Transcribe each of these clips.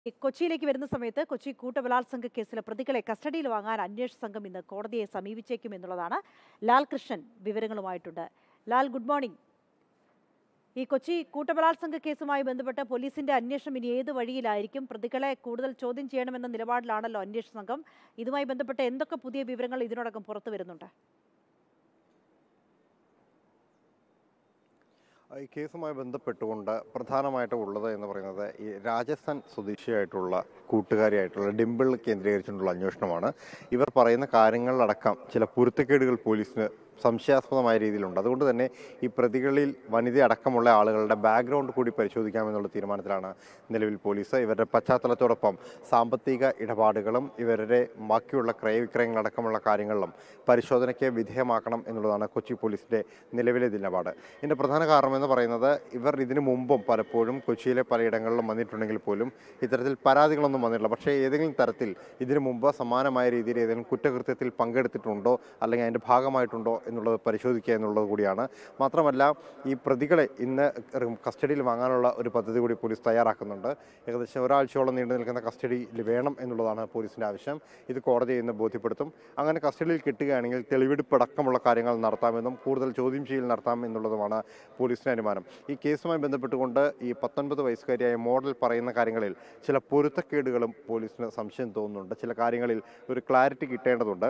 ഈ കൊച്ചിയിലേക്ക് വരുന്ന സമയത്ത് കൊച്ചി കൂട്ടബലാത്സംഗ കേസിലെ പ്രതികളെ കസ്റ്റഡിയിൽ വാങ്ങാൻ അന്വേഷണ സംഘം ഇന്ന് കോടതിയെ സമീപിച്ചേക്കും എന്നുള്ളതാണ് ലാൽ കൃഷ്ണൻ വിവരങ്ങളുമായിട്ടുണ്ട് ലാൽ ഗുഡ് മോർണിംഗ് ഈ കൊച്ചി കൂട്ടബലാത്സംഗ കേസുമായി ബന്ധപ്പെട്ട് പോലീസിന്റെ അന്വേഷണം ഇനി ഏത് വഴിയിലായിരിക്കും പ്രതികളെ കൂടുതൽ ചോദ്യം ചെയ്യണമെന്ന നിലപാടിലാണല്ലോ അന്വേഷണ സംഘം ഇതുമായി ബന്ധപ്പെട്ട് എന്തൊക്കെ പുതിയ വിവരങ്ങൾ ഇതിനോടകം പുറത്തു വരുന്നുണ്ട് ഈ കേസുമായി ബന്ധപ്പെട്ടുകൊണ്ട് പ്രധാനമായിട്ടും ഉള്ളത് എന്ന് പറയുന്നത് ഈ രാജസ്ഥാൻ സ്വദേശിയായിട്ടുള്ള കൂട്ടുകാരിയായിട്ടുള്ള ഡിംപിൾ കേന്ദ്രീകരിച്ചുകൊണ്ടുള്ള അന്വേഷണമാണ് ഇവർ പറയുന്ന കാര്യങ്ങളിലടക്കം ചില പൊരുത്തക്കേടുകൾ പോലീസിന് സംശയാസ്പദമായ രീതിയിലുണ്ട് അതുകൊണ്ട് തന്നെ ഈ പ്രതികളിൽ വനിത അടക്കമുള്ള ആളുകളുടെ ബാക്ക്ഗ്രൗണ്ട് കൂടി പരിശോധിക്കാമെന്നുള്ള തീരുമാനത്തിലാണ് നിലവിൽ പോലീസ് ഇവരുടെ പശ്ചാത്തലത്തോടൊപ്പം സാമ്പത്തിക ഇടപാടുകളും ഇവരുടെ ബാക്കിയുള്ള ക്രയവിക്രയങ്ങളടക്കമുള്ള കാര്യങ്ങളിലും പരിശോധനയ്ക്ക് വിധേയമാക്കണം എന്നുള്ളതാണ് കൊച്ചി പോലീസിന്റെ നിലവിലെ നിലപാട് ഇതിന്റെ പ്രധാന കാരണം എന്ന് പറയുന്നത് ഇവർ ഇതിനു മുമ്പും പലപ്പോഴും കൊച്ചിയിലെ പലയിടങ്ങളിലും വന്നിട്ടുണ്ടെങ്കിൽ പോലും ഇത്തരത്തിൽ പരാതികളൊന്നും വന്നിട്ടില്ല പക്ഷേ ഏതെങ്കിലും തരത്തിൽ ഇതിനു മുമ്പ് സമാനമായ രീതിയിൽ ഏതെങ്കിലും കുറ്റകൃത്യത്തിൽ പങ്കെടുത്തിട്ടുണ്ടോ അല്ലെങ്കിൽ അതിന്റെ ഭാഗമായിട്ടുണ്ടോ എന്നുള്ളത് പരിശോധിക്കുക എന്നുള്ളത് കൂടിയാണ് മാത്രമല്ല ഈ പ്രതികളെ ഇന്ന് കസ്റ്റഡിയിൽ വാങ്ങാനുള്ള ഒരു പദ്ധതി കൂടി പോലീസ് തയ്യാറാക്കുന്നുണ്ട് ഏകദേശം ഒരാഴ്ചയോളം നീണ്ടു നിൽക്കുന്ന കസ്റ്റഡിയിൽ വേണം എന്നുള്ളതാണ് പോലീസിന്റെ ആവശ്യം ഇത് കോടതിയെ ഇന്ന് ബോധ്യപ്പെടുത്തും അങ്ങനെ കസ്റ്റഡിയിൽ കിട്ടുകയാണെങ്കിൽ തെളിവെടുപ്പ് അടക്കമുള്ള കാര്യങ്ങൾ നടത്താമെന്നും കൂടുതൽ ചോദ്യം ചെയ്യൽ നടത്താം എന്നുള്ളതുമാണ് പോലീസിന്റെ അനുമാനം ഈ കേസുമായി ബന്ധപ്പെട്ടുകൊണ്ട് ഈ പത്തൊൻപത് വയസ്സുകാരിയായ മോഡൽ പറയുന്ന കാര്യങ്ങളിൽ ചില പൊരുത്തക്കേടുകളും പോലീസിന് സംശയം തോന്നുന്നുണ്ട് ചില കാര്യങ്ങളിൽ ഒരു ക്ലാരിറ്റി കിട്ടേണ്ടതുണ്ട്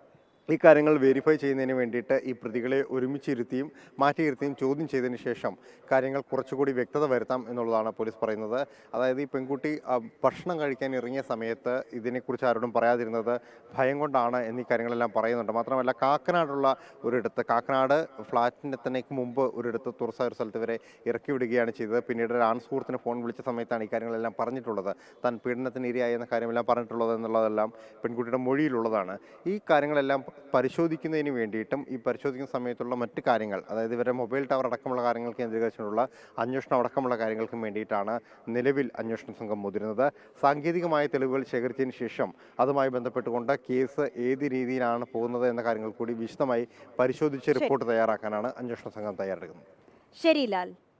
ഈ കാര്യങ്ങൾ വെരിഫൈ ചെയ്യുന്നതിന് വേണ്ടിയിട്ട് ഈ പ്രതികളെ ഒരുമിച്ചിരുത്തിയും മാറ്റിയിരുത്തിയും ചോദ്യം ചെയ്തതിന് ശേഷം കാര്യങ്ങൾ കുറച്ചുകൂടി വ്യക്തത വരുത്താം എന്നുള്ളതാണ് പോലീസ് പറയുന്നത് അതായത് ഈ പെൺകുട്ടി ആ, ഭക്ഷണം കഴിക്കാൻ ഇറങ്ങിയ സമയത്ത് ഇതിനെക്കുറിച്ച് ആരോടും പറയാതിരുന്നത് ഭയം കൊണ്ടാണ് എന്നീ കാര്യങ്ങളെല്ലാം പറയുന്നുണ്ട് മാത്രമല്ല കാക്കനാടുള്ള ഒരിടത്ത് കാക്കനാട് ഫ്ലാറ്റിൻ്റെ തന്നെ മുമ്പ് ഒരിടത്ത് തുറസായ ഒരു സ്ഥലത്ത് ഇവരെ ഇറക്കി വിടുകയാണ് ചെയ്തത് പിന്നീട് ഒരു ആൺ സുഹൃത്തിന് ഫോൺ വിളിച്ച സമയത്താണ് ഈ കാര്യങ്ങളെല്ലാം പറഞ്ഞിട്ടുള്ളത് താൻ പീഡനത്തിന് ഇരയായി എന്ന കാര്യമെല്ലാം പറഞ്ഞിട്ടുള്ളത് എന്നുള്ളതെല്ലാം പെൺകുട്ടിയുടെ മൊഴിയിലുള്ളതാണ് ഈ കാര്യങ്ങളെല്ലാം പരിശോധിക്കുന്നതിന് വേണ്ടിയിട്ടും ഈ പരിശോധിക്കുന്ന സമയത്തുള്ള മറ്റ് കാര്യങ്ങൾ അതായത് ഇവരുടെ മൊബൈൽ ടവർ അടക്കമുള്ള കാര്യങ്ങൾ കേന്ദ്രീകരിച്ചുള്ള അന്വേഷണം അടക്കമുള്ള കാര്യങ്ങൾക്കും വേണ്ടിയിട്ടാണ് നിലവിൽ അന്വേഷണ സംഘം മുതിരുന്നത് സാങ്കേതികമായ തെളിവുകൾ ശേഖരിച്ചതിന് ശേഷം അതുമായി ബന്ധപ്പെട്ടുകൊണ്ട് കേസ് ഏത് രീതിയിലാണ് പോകുന്നത് എന്ന കാര്യങ്ങൾ കൂടി വിശദമായി പരിശോധിച്ച് റിപ്പോർട്ട് തയ്യാറാക്കാനാണ് അന്വേഷണ സംഘം തയ്യാറെടുക്കുന്നത് ശരി ലാൽ